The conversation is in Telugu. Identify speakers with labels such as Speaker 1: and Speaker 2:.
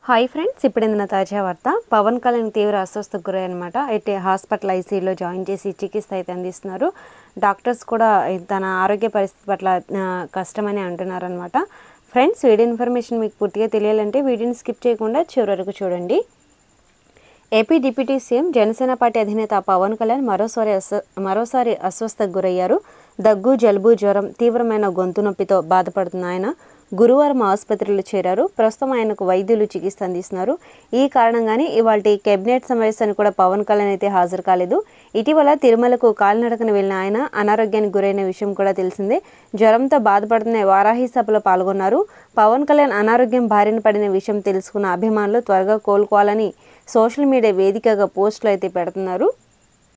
Speaker 1: హాయ్ ఫ్రెండ్స్ ఇప్పుడు ఇందున తాజా వార్త పవన్ కళ్యాణ్ తీవ్ర అస్వస్థకు గురయ్యనమాట అయితే హాస్పిటల్ ఐసీయూలో జాయిన్ చేసి చికిత్స అయితే అందిస్తున్నారు డాక్టర్స్ కూడా తన ఆరోగ్య పరిస్థితి పట్ల ఆ, కష్టమని అంటున్నారనమాట ఫ్రెండ్స్ వీడియో ఇన్ఫర్మేషన్ మీకు పూర్తిగా తెలియాలంటే వీడియోని స్కిప్ చేయకుండా చివరి వరకు చూడండి AP deputy CM Janasena party అధినేత పవన్ కళ్యాణ్ మరోసారి అస్వ మరోసారి అస్వస్థకు గురయ్యారు దగ్గు జలుబు జ్వరం తీవ్రమైన గొంతు నొప్పితో బాధపడుతున్న ఆయన గురువారం ఆసుపత్రిలో చేరారు ప్రస్తుతం ఆయనకు వైద్యులు చికిత్స అందిస్తున్నారు ఈ కారణంగానే ఇవాళ కేబినెట్ సమావేశానికి కూడా పవన్ కళ్యాణ్ అయితే హాజరు కాలేదు ఇటీవల తిరుమలకు కాలినడకన వెళ్లిన ఆయన అనారోగ్యానికి గురైన విషయం కూడా తెలిసిందే జ్వరంతో బాధపడుతున్న వారాహి సభలో పాల్గొన్నారు పవన్ కళ్యాణ్ అనారోగ్యం బారిన పడిన విషయం తెలుసుకున్న అభిమానులు త్వరగా కోలుకోవాలని సోషల్ మీడియా వేదికగా పోస్టులు అయితే పెడుతున్నారు